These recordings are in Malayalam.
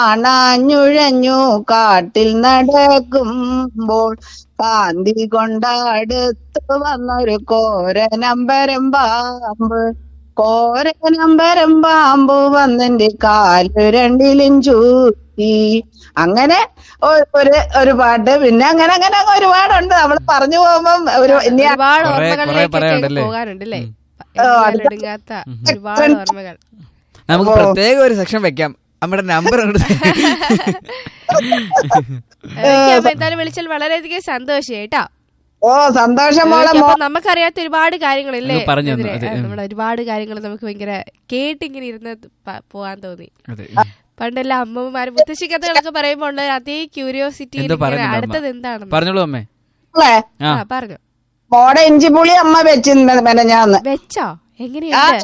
കാണാഞ്ഞുഴഞ്ഞു കാട്ടിൽ നടക്കുമ്പോൾ കാന്തി കൊണ്ടടുത്ത് വന്നൊരു കോരനമ്പരം പാമ്പ് കോരനമ്പരം പാമ്പ് വന്നെന്റെ കാല് രണ്ടിലും ചൂറ്റി അങ്ങനെ ഒ- ഒരു ഒരു പാട്ട് പിന്നെ അങ്ങനെ അങ്ങനെ അങ്ങ് ഒരുപാടുണ്ട് നമ്മൾ പറഞ്ഞു പോകുമ്പം ഒരു ഇനി ഒരുപാട് കുറെ- കുറെ ഓർമ്മകളിലേക്കൊക്കെ പറയാനുണ്ടല്ലേ? പോകാനുണ്ടല്ലേ ഉം. ഒടുങ്ങാത്ത ഒരുപാട് ഓർമ്മകൾ നമുക്ക് പ്രത്യേക ഒരു സെക്ഷൻ വെക്കാം നമ്മുടെ നമ്പർ ഓക്കേ, അപ്പൊ എന്തായാലും വിളിച്ചാൽ വളരെയധികം സന്തോഷം കേട്ടോ ഓ സന്തോഷം മോളെ ഓക്കേ, മോ അപ്പൊ നമുക്കറിയാത്ത ഒരുപാട് കാര്യങ്ങളില്ലേ അങ്ങ് പറഞ്ഞു തന്നു, ഇതിലെ, അതെ, ആ, ഉം. നമ്മുടെ ഒരുപാട് കാര്യങ്ങൾ നമുക്ക് ഭയങ്കര കേട്ടിങ്ങനെ ഇരുന്ന് പ- പോവാൻ തോന്നി അതെ പണ്ടെല്ലാം അമ്മമാര് മുത്തശ്ശി കഥകളൊക്കെ പറയുമ്പോ ഉള്ള അതേ ക്യൂരിയോസിറ്റി എന്തോ പറയുന്നുണ്ട് അമ്മ. അടുത്തത് എന്താണെന്ന് പറഞ്ഞോളൂ അമ്മേ മോളെ ആ ആ പറഞ്ഞു മോടെ ഇഞ്ചിപ്പുളി അമ്മ വെച്ചിരുന്നത് മെനഞ്ഞാന്ന് വെച്ചോ എങ്ങനെയുണ്ട്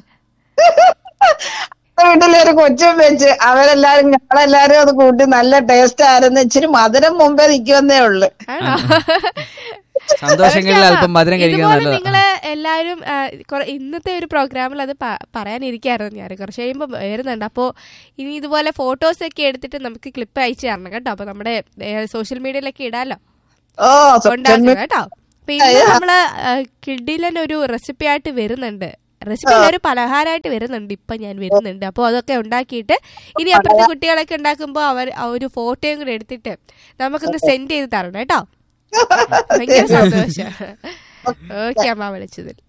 വീട്ടിലൊരു കൊച്ചും വെച്ച് അവരെല്ലാരും ഞങ്ങളെല്ലാരും അത് കൂട്ടി നല്ല ടേസ്റ്റ് ആയിരുന്നു ഇച്ചിരി മധുരം മുമ്പേ നിൽക്കുമെന്നേ ഉള്ളു ആണോ സന്തോഷങ്ങളിൽ അല്പം മധുരം കഴിക്കാൻ ഇതുപോലെ നല്ലതാ നിങ്ങള് എല്ലാരും ആ, കുറെ- ഇന്നത്തെ ഒരു പ്രോഗ്രാമിൽ അത് പ- പറയാനിരിക്കായിരുന്നു ഞാൻ കുറച്ച് കഴിയുമ്പോൾ വരുന്നുണ്ട് അപ്പോൾ ഇനി ഇതുപോലെ ഫോട്ടോസ് ഒക്കെ എടുത്തിട്ട് നമുക്ക് ക്ലിപ്പ് അയച്ചു തരണം കേട്ടോ അപ്പൊ നമ്മുടെ സോഷ്യൽ മീഡിയയിലൊക്കെ ഇടാലോ ഓ ഉണ്ടാക്കണം കേട്ടോ അപ്പൊ ഇന്ന് നമ്മള് കിഡിലൻ ഒരു റെസിപ്പി ആയിട്ട് വരുന്നുണ്ട് റെസിപ്പി ഒരു പലഹാരമായിട്ട് വരുന്നുണ്ട് ഇപ്പൊ ഞാൻ വരുന്നുണ്ട് അപ്പോൾ അതൊക്കെ ഉണ്ടാക്കിയിട്ട് ഇനി അപ്പുറത്തെ കുട്ടികളൊക്കെ ഉണ്ടാക്കുമ്പോൾ അവർ ആ ഒരു ഫോട്ടോയും കൂടെ എടുത്തിട്ട് നമുക്കൊന്ന് സെൻഡ് ചെയ്ത് തരണം കേട്ടോ ഭയങ്കര സന്തോഷം ഓക്കെ അമ്മ വിളിച്ചതിൽ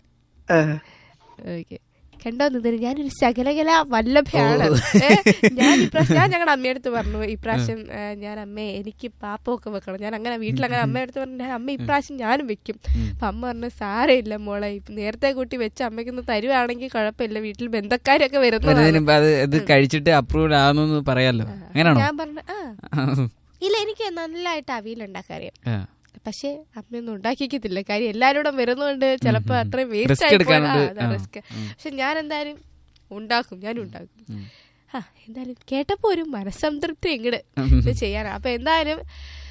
ഓക്കെ കണ്ടോ നിതിന് ഞാനൊരു ശകലകല വല്ലഭയാണ് ഏ, ഞാൻ ഇപ്രാവശ്യം ഞാൻ ഞങ്ങളുടെ അമ്മയടുത്ത് പറഞ്ഞു ഇപ്രാവശ്യം ഏ, ഞാൻ അമ്മയെ എനിക്ക് പാപ്പമൊക്കെ വെക്കണം ഞാൻ അങ്ങനെ വീട്ടിലങ്ങനെ അമ്മയടുത്ത് പറഞ്ഞു ഞാൻ അമ്മ ഇപ്രാവശ്യം ഞാനും വെക്കും അപ്പൊ അമ്മ പറഞ്ഞു സാരമില്ല മോളെ ഇപ്പൊ നേരത്തെ കൂട്ടി വെച്ച് അമ്മയ്ക്കൊന്ന് തരുവാണെങ്കിൽ കുഴപ്പമില്ല വീട്ടിൽ ബന്ധക്കാരൊക്കെ വരുന്നതാണ് വരുന്നതിന് മുമ്പ് അത് ഇത് കഴിച്ചിട്ട് അപ്രൂവ്ഡ് ആണെന്ന് പറയാലോ അങ്ങനെയാണോ ഞാൻ പറഞ്ഞു ആ ഇല്ല എനിക്ക് നല്ലതായിട്ട് അവിയലുണ്ടാക്കാൻ അറിയാം ആ. പക്ഷെ അമ്മയൊന്നും ഉണ്ടാക്കിക്കത്തില്ല കാര്യം എല്ലാരോടും വരുന്നതുകൊണ്ട് ചിലപ്പോ അത്രയും Risk വേസ്റ്റ് ആയി എടുക്കാനുണ്ട്. ആ. റിസ്ക് പക്ഷെ ഞാൻ എന്തായാലും ഉണ്ടാക്കും ഞാൻ ഉണ്ടാക്കും ആ എന്തായാലും കേട്ടപ്പോ ഒരു മനസ്സംതൃപ്തി ഇങ്ങട് ഇത് ചെയ്യാനാ അപ്പൊ എന്തായാലും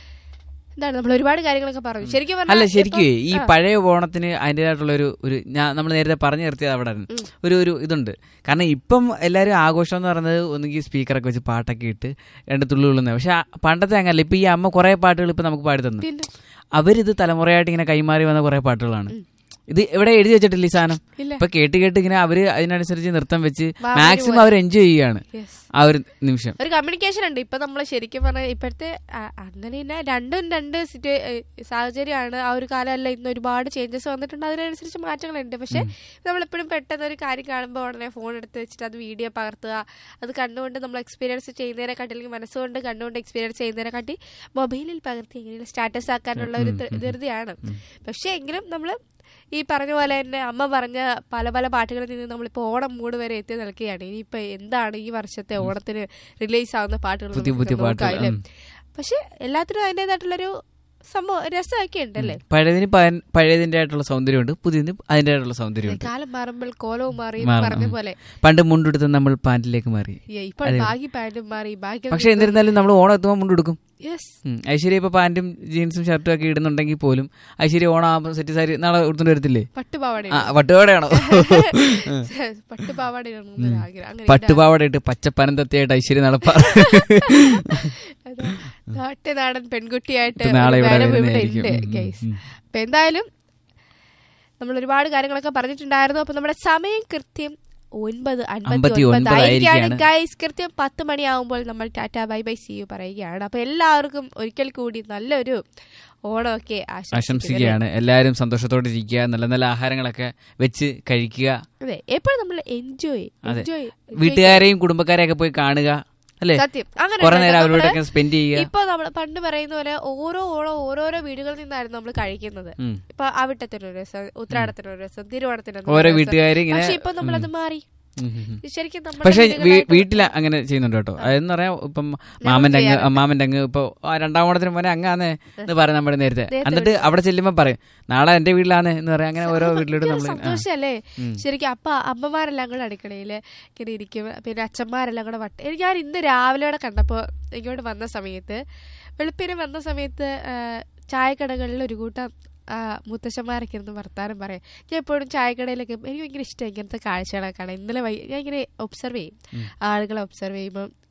എന്താണ് നമ്മൾ ഒരുപാട് കാര്യങ്ങളൊക്കെ പറഞ്ഞു ശരിക്കും അല്ല പറഞ്ഞാൽ ശരിക്കും ഈ ഇപ്പം- ആ, പഴയ ഓണത്തിന് അതിൻ്റെതായിട്ടുള്ള ഒരു ഒരു ഞാൻ നമ്മൾ നേരത്തെ പറഞ്ഞു നിർത്തിയത് അവിടെ ആയിരുന്നു. ഒരു ഒരു ഇതുണ്ട് കാരണം ഇപ്പം എല്ലാവരും ആഘോഷം എന്ന് പറയുന്നത് ഒന്നുകിൽ സ്പീക്കറൊക്കെ വെച്ച് പാട്ടൊക്കെ ഇട്ട് രണ്ട് തുള്ളി ഉള്ളുന്നത് പക്ഷെ ആ പണ്ടത്തെ അങ്ങനല്ല ഇപ്പൊ ഈ അമ്മ കുറെ പാട്ടുകൾ ഇപ്പൊ നമുക്ക് പാടി തന്നു പിന്നെ അവരിത് തലമുറയായിട്ട് ഇങ്ങനെ കൈമാറി വന്ന കുറെ പാട്ടുകളാണ് ഇത് എവിടെ എഴുതി വെച്ചിട്ടില്ല ഈ സാധനം ഇല്ല ഇപ്പൊ കേട്ട് കേട്ട് ഇങ്ങനെ അവര് അതിനനുസരിച്ച് നൃത്തം വെച്ച് വാ, മാക്സിമം അവർ എൻജോയ് ചെയ്യുകയാണ് Yes. ആ ഒരു നിമിഷം ഒരു കമ്മ്യൂണിക്കേഷൻ ഉണ്ട് ഇപ്പൊ നമ്മൾ ശരിക്കും പറഞ്ഞാൽ ഇപ്പോഴത്തെ ആ, അങ്ങനെ തന്നെ രണ്ടും രണ്ട് സിറ്റുവേ സാഹചര്യമാണ് ആ ഒരു കാലമല്ല ഇന്ന് ഒരുപാട് ചേഞ്ചസ് വന്നിട്ടുണ്ട് അതിനനുസരിച്ച് മാറ്റങ്ങളുണ്ട് പക്ഷെ നമ്മളെപ്പോഴും പെട്ടെന്ന് ഒരു കാര്യം കാണുമ്പോൾ ഉടനെ ഫോൺ എടുത്ത് വെച്ചിട്ട് അത് വീഡിയോ പകർത്തുക അത് കണ്ടുകൊണ്ട് നമ്മൾ എക്സ്പീരിയൻസ് ചെയ്യുന്നതിനെക്കാട്ടി അല്ലെങ്കിൽ മനസ്സുകൊണ്ട് കണ്ടുകൊണ്ട് എക്സ്പീരിയൻസ് ചെയ്യുന്നതിനെക്കാട്ടി മൊബൈലിൽ പകർത്തി എങ്ങനെയും സ്റ്റാറ്റസ് ആക്കാനുള്ള ഒരു ധൃ- ധൃതിയാണ് പക്ഷെ എങ്കിലും നമ്മൾ ഈ പറഞ്ഞ പോലെ തന്നെ അമ്മ പറഞ്ഞ പല പല പാട്ടുകളിൽ നിന്ന് നമ്മളിപ്പോൾ ഓണം മൂട് വരെ എത്തി നിൽക്കുകയാണ് ഇനിയിപ്പോൾ എന്താണ് ഈ വർഷത്തെ ഓണത്തിന് റിലീസ് ആവുന്ന പാട്ടുകൾ പുതിയ നമുക്ക് പുതിയ നോക്കാം, പാട്ടുകൾ, അല്ലേ? ഉം. പക്ഷെ എല്ലാത്തിനും അതിൻ്റെതായിട്ടുള്ളൊരു സംഭവം രസമൊക്കെ ഉണ്ടല്ലേ പഴയതിന് പ- പഴയതിന്റെ ആയിട്ടുള്ള സൗന്ദര്യമുണ്ട് പുതിയതിന് അതിന്റെ ആയിട്ടുള്ള സൗന്ദര്യമുണ്ട് കാലം മാറുമ്പോൾ കോലവും മാറി എന്ന് മാറും, പറഞ്ഞ ഉം. പോലെ പണ്ട് മുണ്ടെടുത്ത് നമ്മൾ പാന്റിലേക്ക് മാറി ഏ, ഇപ്പോൾ ബാഗി പാന്റും മാറി ബാഗി പക്ഷെ എന്നിരുന്നാലും നമ്മൾ ഓണം എത്തുമ്പോൾ മുണ്ടെടുക്കും യെസ് ഉം. ഐശ്വര്യ ഇപ്പൊ പാന്റും ജീൻസും ഷർട്ടും ഒക്കെ ഇടുന്നുണ്ടെങ്കിൽ പോലും ഐശ്വര്യ ഓണം ആകുമ്പോൾ സെറ്റ് സാരി നാളെ എടുത്തോണ്ട് വരത്തില്ലേ പട്ടുപാവാട ആ വട്ടുപാവടയാണോ പട്ടുപാവാട ഇടണമെന്നൊരു ആഗ്രഹം അങ്ങനെ പട്ടുപാവട ഇട്ട് പച്ചപ്പനന്തത്തിയായിട്ട് ഐശ്വര്യ നടപ്പാ അതാ, നാട്ടുനാടൻ പെൺകുട്ടിയായിട്ട് ഇപ്പൊ നാളെ ഒരു ഇവിടെ വരവ് ഇവിടെ വരുന്നതായിരിക്കും. ഉണ്ട് ഉം, ഗൈസ് ഉം. അപ്പൊ എന്തായാലും നമ്മൾ ഒരുപാട് കാര്യങ്ങളൊക്കെ പറഞ്ഞിട്ടുണ്ടായിരുന്നു അപ്പൊ നമ്മുടെ സമയം കൃത്യം ഒൻപത് അൻപത്തി അമ്പത്തി ഒൻപത് ഒൻപത് ആയിരിക്കാണ് ആയിരിക്കുകയാണ്. ഗൈസ് കൃത്യം പത്ത് മണിയാവുമ്പോൾ നമ്മൾ tata bye bye see you പറയുകയാണ് അപ്പൊ എല്ലാവർക്കും ഒരിക്കൽ കൂടി നല്ലൊരു ഓണമൊക്കെ ആശംസിക്കുകയാണ് ആശംസിക്കുകയാണ് എല്ലാവരും സന്തോഷത്തോടെ ഇരിക്കുക നല്ല നല്ല ആഹാരങ്ങളൊക്കെ വെച്ച് കഴിക്കുക അതെ എപ്പോഴും നമ്മൾ എൻജോയ് അതെ. എൻജോയ് വീട്ടുകാരെയും കുടുംബക്കാരെയൊക്കെ പോയി കാണുക അല്ലേ സത്യം അങ്ങനെ കുറെ ഉണ്ട് നേരം കേട്ടോ. അവരോടൊക്കെ സ്പെൻഡ് ചെയ്യുക ഇപ്പൊ നമ്മൾ പണ്ട് പറയുന്ന പോലെ ഓരോ ഓണം ഓരോരോ വീടുകളിൽ നിന്നായിരുന്നു നമ്മൾ കഴിക്കുന്നത് ഉം. ഇപ്പൊ അവിട്ടത്തിനൊരു രസം ഉത്രാടത്തിനൊരു രസം തിരുവോണത്തിന് ഓരോ വീട്ടുകാര് ഇങ്ങനെ പക്ഷെ ഇപ്പൊ നമ്മളത് മാറി ഉം, ഉം, ഉം. ശരിക്കും നമ്മുടെ പക്ഷെ വീടുകളായിട്ട് വീട്ടിൽ അങ്ങനെ ചെയ്യുന്നുണ്ട് കേട്ടോ അതെന്ന് പറയാം ഇപ്പം മാമന്റെ അങ്ങ് അമ്മാമന്റെ അങ്ങ് ഇപ്പൊ ആ രണ്ടാം ഓണത്തിന് മോനെ അങ്ങാന്നേ എന്ന് പറയാം നമ്മുടെ നേരത്തെ എന്നിട്ട് അവിടെ ചെല്ലുമ്പോ പറയും നാളെ എന്റെ വീട്ടിലാന്ന് എന്ന് പറയാം അങ്ങനെ ഓരോ വീട്ടിലോട്ട് ഭയങ്കര നമ്മൾ സന്തോഷല്ലേ ശരിക്കും അപ്പ അമ്മമാരെല്ലാം കൂടെ അടുക്കളയില് ഇങ്ങനെ ഇരിക്കും പിന്നെ അച്ഛന്മാരെല്ലാം കൂടെ വട്ട് എനിക്ക് ഞാൻ ഇന്ന് രാവിലെ കൂടെ കണ്ടപ്പോ ഇങ്ങോട്ട് വന്ന സമയത്ത് വെളുപ്പിന് വന്ന സമയത്ത് ആ, ചായക്കടകളിൽ ഒരു കൂട്ടം ആ, മുത്തശ്ശന്മാരൊക്കെ ഇരുന്ന് വർത്താനം പറയാം ഞാൻ എപ്പോഴും ചായക്കടയിലൊക്കെ എനിക്ക് ഭയങ്കര ഇഷ്ടം ഇങ്ങനത്തെ കാഴ്ചകളൊക്കെ കാണാൻ ഇന്നലെ വൈ ഞാൻ ഇങ്ങനെ ഒബ്സർവ് ചെയ്യും ആളുകളെ ഒബ്സർവ് ചെയ്യുമ്പോൾ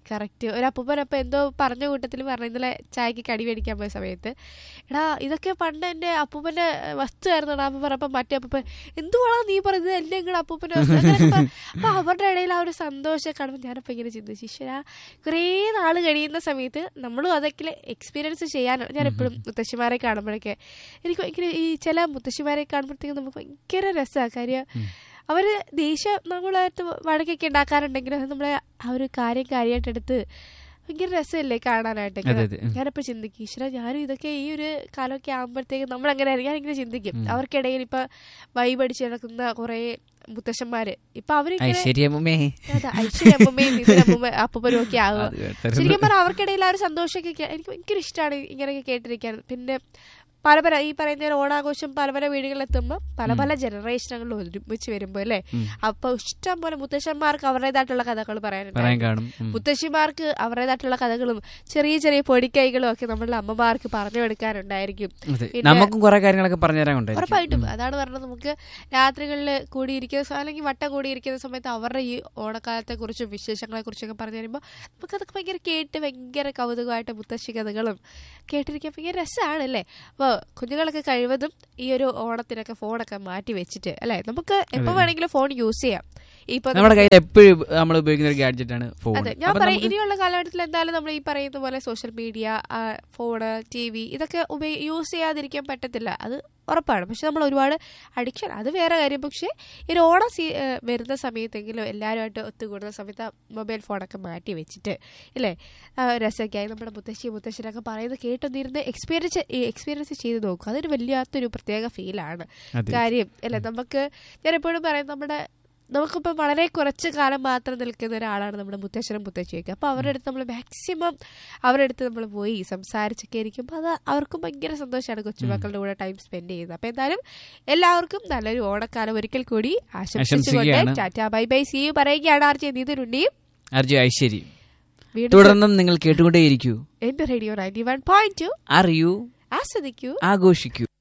കറക്റ്റ് ഒരു അപ്പൂപ്പനപ്പം എന്തോ പറഞ്ഞ കൂട്ടത്തിൽ പറഞ്ഞു ഇന്നലെ ചായക്ക് കടി മേടിക്കാൻ പോയ സമയത്ത് എടാ ഇതൊക്കെ പണ്ട് എന്റെ അപ്പൂപ്പന്റെ വസ്തുവായിരുന്നു അപ്പൂപ്പൻ പറഞ്ഞപ്പം മറ്റേ അപ്പൂപ്പൻ എന്തുവാണോ നീ പറയുന്നത് എന്റെ ഇങ്ങടെ അപ്പൂപ്പന്റെ വസ്തു അങ്ങനെ ഇപ്പം- അപ്പൊ അവരുടെ ഇടയിൽ ആ ഒരു സന്തോഷം കാണുമ്പോൾ ഞാനപ്പോ ഇങ്ങനെ ചിന്തിച്ചു ഈശ്വരാ കുറേ നാള് കഴിയുന്ന സമയത്ത് നമ്മളും അതൊക്കെ എക്സ്പീരിയൻസ് ചെയ്യാൻ ഞാൻ എപ്പോഴും മുത്തശ്ശിമാരെ കാണുമ്പോഴൊക്കെ എനിക്ക് ഭയങ്കര ഈ ചില മുത്തശ്ശിമാരെ കാണുമ്പോഴത്തേക്കും നമുക്ക് ഭയങ്കര രസമാണ് കാര്യം അവര് ദേഷ്യം നമ്മളായിട്ട് വഴക്കൊക്കെ ഉണ്ടാക്കാറുണ്ടെങ്കിലും അത് നമ്മളെ ആ ഒരു കാര്യം കാര്യമായിട്ട് എടുത്ത് ഭയങ്കര രസമല്ലേ കാണാനായിട്ടൊക്കെ അതെ, അതെ. ഞാനിപ്പോ ചിന്തിക്കും ഈശ്വര ഞാനും ഇതൊക്കെ ഈ ഒരു കാലമൊക്കെ ആകുമ്പോഴത്തേക്കും നമ്മളങ്ങനെ ഞാനിങ്ങനെ ചിന്തിക്കും അവർക്കിടയിൽ ഇപ്പൊ വൈബടിച്ച് നടക്കുന്ന കുറെ മുത്തശ്ശന്മാര് ഇപ്പൊ അവരിങ്ങനെ ഐശ്വര്യമ്മേ അതെ, ഐശ്വര്യമ്മയും നിതിനമ്മ അപ്പനും ഒക്കെ ആവുക അത് കേട്ടായിരുന്നു. ശരിക്കും പറഞ്ഞാൽ അവർക്കിടയിൽ ആ ഒരു സന്തോഷമൊക്കെ കേ- എനിക്ക് ഭയങ്കര ഇഷ്ടമാണ് ഇങ്ങനെയൊക്കെ കേട്ടിരിക്കാൻ പിന്നെ പല പല ഈ പറയുന്ന ഒരു ഓണാഘോഷം പല പല വീടുകളിലെത്തുമ്പോൾ പല പല ജനറേഷനുകളിൽ ഒരുമിച്ച് വരുമ്പോൾ അല്ലേ അപ്പൊ ഇഷ്ടം പോലെ മുത്തശ്ശന്മാർക്ക് അവരുടേതായിട്ടുള്ള കഥകൾ പറയാൻ പറയാനുണ്ട് കാണും ഉം. മുത്തശ്ശിമാർക്ക് അവരുടേതായിട്ടുള്ള കഥകളും ചെറിയ ചെറിയ പൊടിക്കൈകളും ഒക്കെ നമ്മളുടെ അമ്മമാർക്ക് പറഞ്ഞു കൊടുക്കാനുണ്ടായിരിക്കും അതെ. പിന്നെ- നമുക്കും കുറെ കാര്യങ്ങളൊക്കെ പറഞ്ഞു തരാൻ ഉണ്ടായിരിക്കും ഉറപ്പായിട്ടും അതാണ് പറഞ്ഞത് നമുക്ക് രാത്രികളിൽ കൂടിയിരിക്കുന്ന സ- അല്ലെങ്കിൽ വട്ടം കൂടിയിരിക്കുന്ന സമയത്ത് അവരുടെ ഈ ഓണക്കാലത്തെ കുറിച്ചും വിശേഷങ്ങളെ കുറിച്ചൊക്കെ പറഞ്ഞു തരുമ്പോൾ നമുക്കതൊക്കെ ഭയങ്കര കേട്ട് ഭയങ്കര കൗതുകമായിട്ട് മുത്തശ്ശി കഥകളും കേട്ടിരിക്കാൻ ഭയങ്കര രസമാണ് അല്ലേ അപ്പോൾ കുഞ്ഞുങ്ങളൊക്കെ കഴിവതും ഈ ഒരു ഓണത്തിനൊക്കെ ഫോണൊക്കെ മാറ്റി വെച്ചിട്ട് അല്ലേ നമുക്ക് എപ്പോൾ വേണമെങ്കിലും ഫോൺ യൂസ് ചെയ്യാം ഇപ്പൊ നമ്മുടെ കയ്യിൽ എപ്പോഴും നമ്മൾ ഉപയോഗിക്കുന്ന ഒരു ഗാഡ്ജറ്റ് ആണ് ഫോൺ അതെ ഞാൻ പറയാം ഇനിയുള്ള കാലഘട്ടത്തിൽ എന്തായാലും നമ്മൾ ഈ പറയുന്ന പോലെ social media phone T V ഇതൊക്കെ ഉപയോഗ യൂസ് ചെയ്യാതിരിക്കാൻ പറ്റത്തില്ല അത് ഉറപ്പാണ് പക്ഷെ നമ്മൾ ഒരുപാട് അഡിക്ഷൻ അത് വേറെ കാര്യം പക്ഷേ ഈ ഒരു ഓണം സീ ഏ, വരുന്ന സമയത്തെങ്കിലും എല്ലാവരുമായിട്ട് ഒത്തുകൂടുന്ന സമയത്ത് മൊബൈൽ ഫോണൊക്കെ മാറ്റി വെച്ചിട്ട് ഇല്ലേ ആ, രസമൊക്കെയായി നമ്മുടെ മുത്തശ്ശി മുത്തശ്ശനൊക്കെ പറയുന്നത് കേട്ടൊന്നിരുന്ന് എക്സ്പീരിയൻസ് എക്സ്പീരിയൻസ് ചെയ്ത് നോക്കും അതൊരു വല്ലാത്തൊരു പ്രത്യേക ഫീലാണ് അതെ. കാര്യം അല്ലേ നമുക്ക് ഞാൻ എപ്പോഴും പറയും നമ്മുടെ നമുക്കിപ്പോൾ വളരെ കുറച്ച് കാലം മാത്രം നിൽക്കുന്ന ഒരാളാണ് നമ്മുടെ മുത്തശ്ശനും മുത്തശ്ശിയൊക്കെ അപ്പോൾ അവരുടെ അടുത്ത് നമ്മൾ മാക്സിമം അവരുടെ അടുത്ത് നമ്മൾ പോയി സംസാരിച്ചൊക്കെ ഇരിക്കുമ്പോൾ അത് അവർക്കും ഭയങ്കര സന്തോഷമാണ് കൊച്ചുമക്കളുടെ കൂടെ ടൈം സ്പെൻഡ് ചെയ്യുന്നത് അപ്പോൾ എന്തായാലും എല്ലാവർക്കും നല്ലൊരു ഓണക്കാലം ഒരിക്കൽ കൂടി ആശംസിച്ചുകൊണ്ട് ആശംസിക്കുകയാണ്. Tata bye bye see you പറയുകയാണ് ആർ ജെ നീതിരുണ്ടിയും അർജു ഐശ്വരി വീണ്ടും തുടർന്നും നിങ്ങൾ കേട്ടുകൊണ്ടേയിരിക്കൂ എന്റെ radio ninety one point two അറിയൂ ആസ്വദിക്കൂ ആഘോഷിക്കൂ